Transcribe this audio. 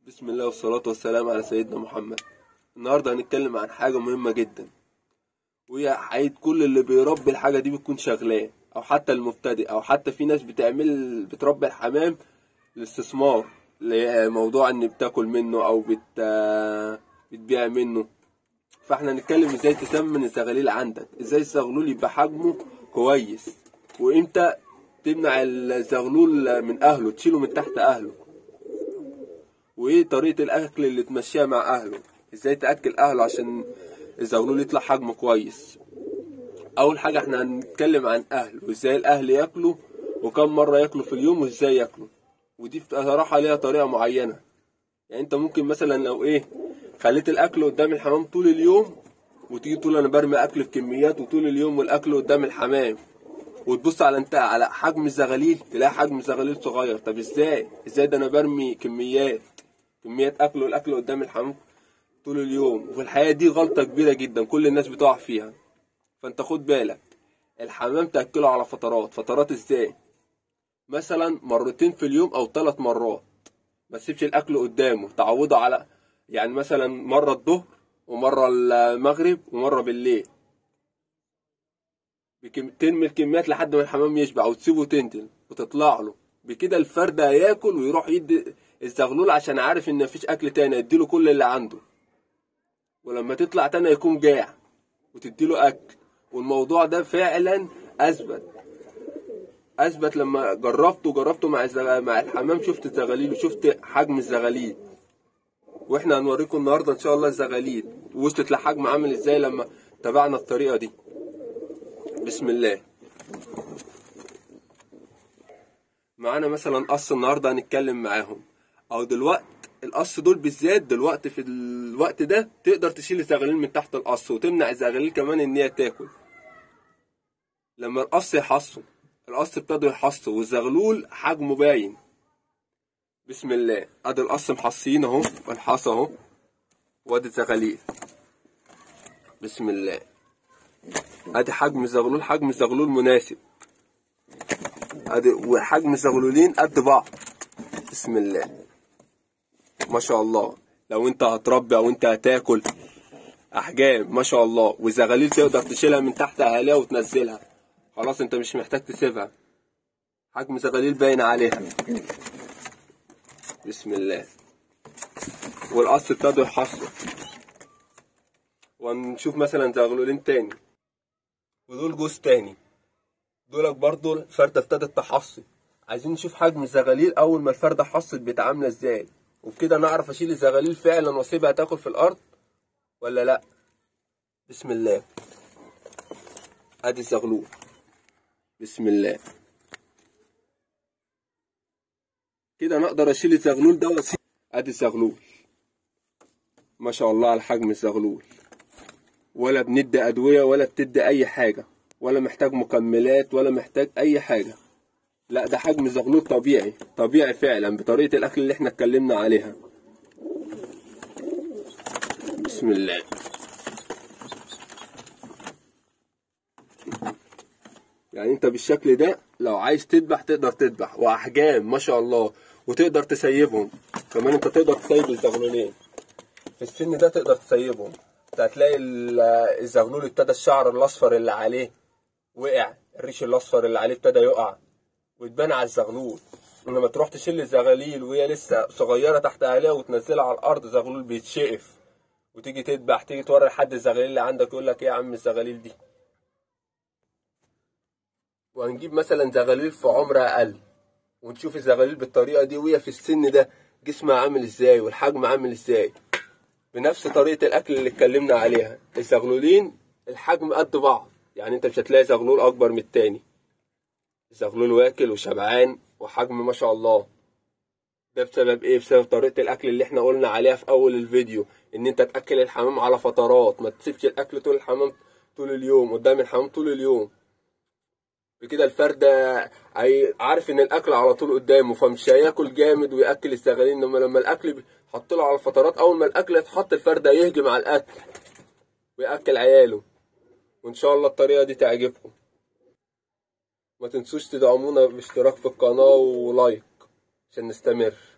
بسم الله والصلاة والسلام على سيدنا محمد النهاردة هنتكلم عن حاجة مهمة جدا وهي حقيقة كل اللي بيربي الحاجة دي بتكون شغلاه أو حتى المبتدئ أو حتى في ناس بتعمل بتربي الحمام الاستثمار لموضوع إن بتاكل منه أو بت بتبيع منه فاحنا هنتكلم ازاي تسمن الزغاليل عندك ازاي الزغلول يبقى حجمه كويس وامتى تمنع الزغلول من اهله تشيله من تحت اهله وايه طريقه الاكل اللي تمشيها مع اهله ازاي تاكل اهله عشان الزغلول يطلع حجمه كويس اول حاجه احنا هنتكلم عن اهله وازاي الاهل ياكلوا وكم مره ياكلوا في اليوم وازاي ياكلوا ودي بصراحه ليها طريقه معينه يعني انت ممكن مثلا لو ايه خليت الاكل قدام الحمام طول اليوم وتيجي تقول انا برمي اكل في كميات وطول اليوم والاكل قدام الحمام وتبص على انت على حجم الزغاليل تلاقي حجم الزغاليل صغير طب ازاي ازاي ده انا برمي كميات كميات اكل والاكل قدام الحمام طول اليوم وفي الحقيقه دي غلطه كبيره جدا كل الناس بتقع فيها فانت خد بالك الحمام تاكله على فترات فترات ازاي مثلا مرتين في اليوم او ثلاث مرات ما تسيبش الاكل قدامه تعوده على يعني مثلا مره الظهر ومره المغرب ومره بالليل بكم... ترمي الكميات لحد ما الحمام يشبع وتسيبه تنزل وتطلع له بكده الفرد هياكل ويروح يدي الزغلول عشان عارف ان مفيش اكل تاني يديله كل اللي عنده ولما تطلع تاني يكون جاع وتديله اكل والموضوع ده فعلا اثبت اثبت لما جربته جربته مع الزغ... مع الحمام شفت الزغاليل وشفت حجم الزغاليل واحنا هنوريكم النهارده ان شاء الله الزغاليل وصلت لحجم عامل ازاي لما تبعنا الطريقه دي بسم الله معانا مثلا قص النهارده هنتكلم معاهم او دلوقت القص دول بالذات دلوقتي في الوقت ده تقدر تشيل الزغاليل من تحت القص وتمنع الزغاليل كمان ان هي تاكل لما القص يحصوا القص ابتدوا يحصوا والزغلول حجمه باين بسم الله ادي القص محصين اهو والحصى اهو وادي الزغاليل بسم الله ادي حجم الزغلول حجم الزغلول مناسب ادي وحجم الزغلولين قد بعض بسم الله ما شاء الله لو انت هتربي او انت هتاكل احجام ما شاء الله والزغاليل تقدر تشيلها من تحت اهاليها وتنزلها خلاص انت مش محتاج تسيبها حجم زغاليل باين عليها بسم الله والقص ابتدوا يحصوا ونشوف مثلا زغلولين تاني ودول جوز تاني دولك برضو الفردة ابتدت تحصي عايزين نشوف حجم الزغاليل اول ما الفردة حصت بتعاملة ازاي وبكده نعرف اشيل الزغاليل فعلا واسيبها تاكل في الارض ولا لا بسم الله ادي الزغلول بسم الله كده انا اقدر اشيل الزغلول ده واسيب ادي الزغلول ما شاء الله على حجم الزغلول ولا بندي ادويه ولا بتدي اي حاجه ولا محتاج مكملات ولا محتاج اي حاجه لا ده حجم الزغلول طبيعي طبيعي فعلا بطريقه الاكل اللي احنا اتكلمنا عليها بسم الله يعني انت بالشكل ده لو عايز تذبح تقدر تذبح واحجام ما شاء الله وتقدر تسيبهم كمان انت تقدر تسيب الزغلولين في السن ده تقدر تسيبهم انت هتلاقي الزغلول ابتدى الشعر الاصفر اللي عليه وقع الريش الاصفر اللي عليه ابتدى يقع وتبان على الزغلول لما تروح تشيل الزغاليل وهي لسه صغيره تحت اهلها وتنزلها على الارض زغلول بيتشقف وتيجي تذبح تيجي توري لحد الزغاليل اللي عندك يقول لك ايه يا عم الزغاليل دي وهنجيب مثلا زغاليل في عمر اقل ونشوف الزغاليل بالطريقه دي وهي في السن ده جسمها عامل ازاي والحجم عامل ازاي بنفس طريقه الاكل اللي اتكلمنا عليها الزغلولين الحجم قد بعض يعني انت مش هتلاقي زغلول اكبر من التاني الزغلول واكل وشبعان وحجم ما شاء الله ده بسبب ايه بسبب طريقه الاكل اللي احنا قلنا عليها في اول الفيديو ان انت تاكل الحمام على فترات ما تسيبش الاكل طول الحمام طول اليوم قدام الحمام طول اليوم بكده الفرد عارف ان الاكل على طول قدامه فمش هياكل جامد وياكل الزغاليل انما لما الاكل حط له على فترات اول ما الاكل يتحط الفرد هيهجم على الاكل وياكل عياله وان شاء الله الطريقه دي تعجبكم ما تنسوش تدعمونا باشتراك في القناه ولايك عشان نستمر